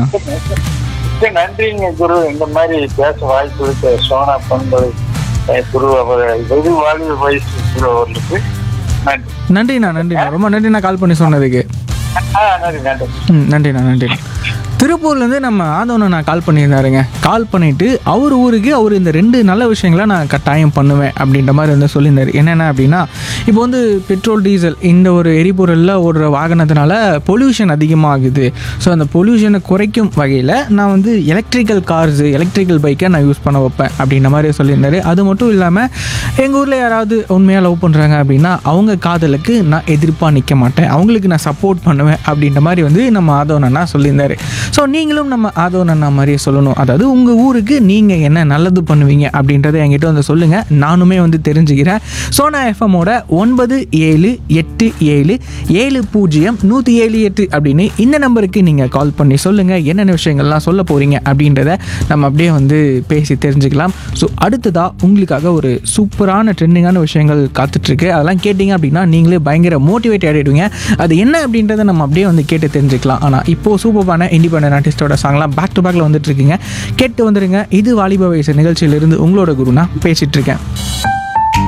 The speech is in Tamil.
நன்றிண்ணா மிக்க நன்றிங்க குரு இந்த மாதிரி பேச வாய்ப்பு கொடுத்த சோனா பண்பு குரு அவர் வெகு வாழ்வு வயசு குரு அவர்களுக்கு நன்றி நன்றிண்ணா நன்றிண்ணா ரொம்ப நன்றிண்ணா கால் பண்ணி சொன்னதுக்கு ஆ நன்றி நன்றி ம் நன்றிண்ணா நன்றிண்ணா திருப்பூர்லேருந்து நம்ம ஆதவனை நான் கால் பண்ணியிருந்தாருங்க கால் பண்ணிவிட்டு அவர் ஊருக்கு அவர் இந்த ரெண்டு நல்ல விஷயங்களை நான் கட்டாயம் பண்ணுவேன் அப்படின்ற மாதிரி வந்து சொல்லியிருந்தார் என்னென்ன அப்படின்னா இப்போ வந்து பெட்ரோல் டீசல் இந்த ஒரு எரிபொருளில் ஓடுற வாகனத்தினால பொல்யூஷன் அதிகமாகுது ஸோ அந்த பொல்யூஷனை குறைக்கும் வகையில் நான் வந்து எலக்ட்ரிக்கல் கார்ஸு எலக்ட்ரிக்கல் பைக்கை நான் யூஸ் பண்ண வைப்பேன் அப்படின்ற மாதிரி சொல்லியிருந்தாரு அது மட்டும் இல்லாமல் எங்கள் ஊரில் யாராவது உண்மையாக லவ் பண்ணுறாங்க அப்படின்னா அவங்க காதலுக்கு நான் எதிர்ப்பாக நிற்க மாட்டேன் அவங்களுக்கு நான் சப்போர்ட் பண்ணுவேன் அப்படின்ற மாதிரி வந்து நம்ம ஆதவன் அண்ணா சொல்லியிருந்தாரு ஸோ நீங்களும் நம்ம ஆதவன் அண்ணா மாதிரியே சொல்லணும் அதாவது உங்கள் ஊருக்கு நீங்கள் என்ன நல்லது பண்ணுவீங்க அப்படின்றத என்கிட்ட வந்து சொல்லுங்கள் நானுமே வந்து தெரிஞ்சுக்கிறேன் சோனா எஃப்எம்மோட ஒன்பது ஏழு எட்டு ஏழு ஏழு பூஜ்ஜியம் நூற்றி ஏழு எட்டு அப்படின்னு இந்த நம்பருக்கு நீங்கள் கால் பண்ணி சொல்லுங்கள் என்னென்ன விஷயங்கள்லாம் சொல்ல போகிறீங்க அப்படின்றத நம்ம அப்படியே வந்து பேசி தெரிஞ்சுக்கலாம் ஸோ அடுத்ததாக உங்களுக்காக ஒரு சூப்பரான ட்ரெண்டிங்கான விஷயங்கள் காத்துட்ருக்கு அதெல்லாம் கேட்டிங்க அப்படின்னா நீங்களே பயங்கர மோட்டிவேட் ஆகிடுவீங்க அது என்ன அப்படின்றத நம்ம அப்படியே வந்து கேட்டு தெரிஞ்சுக்கலாம் ஆனால் இப்போது சூப்பரான இண்டிபெண்டன்ட் ஆர்டிஸ்டோட சாங்லாம் பேக் டு பேக்கில் வந்துட்டு இருக்குங்க கேட்டு வந்துருங்க இது வாலிப வயசு நிகழ்ச்சியிலிருந்து உங்களோட குரு நான் பேசிகிட்டு இருக்கேன்